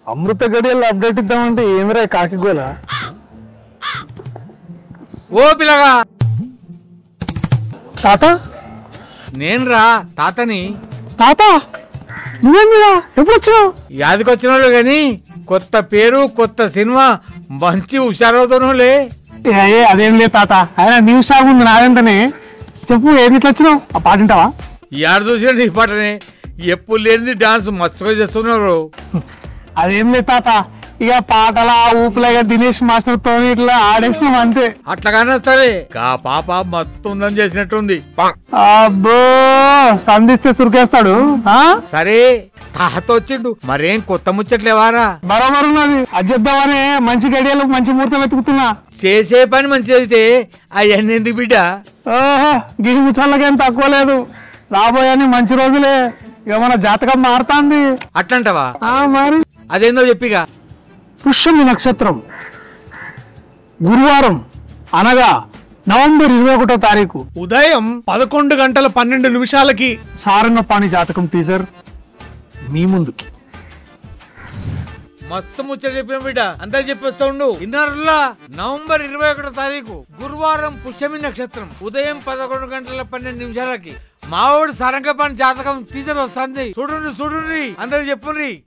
అమృత గడియల్లో update ఇద్దామంటే ఏమిరా కాకిగోల ఓ పిల్లగా తాత నేనురా తాతని తాత నువ్వేమిరా ఎప్పుడు వచ్చినావు యాదికొచ్చినాడు గాని కొత్త పేరు కొత్త సినిమా మంచి హుషారవుతానులే ఏ, ఏ, అదేం లేదు తాత ఆయన న్యూ సాంగ్ ఉంది నాదంటనే చెప్పు ఏది ఇట్లా వచ్చినావు ఆ పాట వింటావా యాడ చూసినా నీ పాటనే ఎప్పుడు లేనిది డాన్స్ మస్తుగా చేస్తున్నారు అదేం లేదు తాత ఇక పాటల ఊపులాగా దినేష్ మాస్టర్ తో ఇట్లా ఆడేసినాం అంతే అట్లాగానే సరే కా పాప మత్తు ఉందని చేసినట్టుంది అబ్బో సంధిస్తే సురికేస్తాడు ఆ సరే తాత వచ్చిండు మరేం కొత్త ముచ్చట్లేవారా బరోబర్ ఉన్నది అది చెప్దామని మంచి గడియలు మంచి ముహూర్తం వెతుకుతున్నా చేసే పని మంచిది అయితే అవన్నీ ఎందుకు బిడ్డ ఓహో గిరి ముచ్చాలకేం తక్కువ లేదు రాబోయని మంచి రోజులే ఇక మన జాతకం మారుతాంది అట్లంటవా ఆ మరి అదేందో చెప్పిగా పుష్యమి నక్షత్రం గురువారం అనగా నవంబర్ ఇరవై ఒకటో తారీఖు ఉదయం పదకొండు గంటల పన్నెండు నిమిషాలకి సారంగపాణి జాతకం టీజర్ మీ ముందుకి మస్తు ముచ్చట చెప్పిన బిడ్డ అంతా చెప్పేస్తా ఉండు ఇన్నర్లా నవంబర్ ఇరవై ఒకటో తారీఖు గురువారం పుష్యమి నక్షత్రం ఉదయం పదకొండు గంటల పన్నెండు నిమిషాలకి మావాడు సరంగపాని జాతకం టీచర్ వస్తుంది చూడండి చూడండి అందరు చెప్పుండ్రి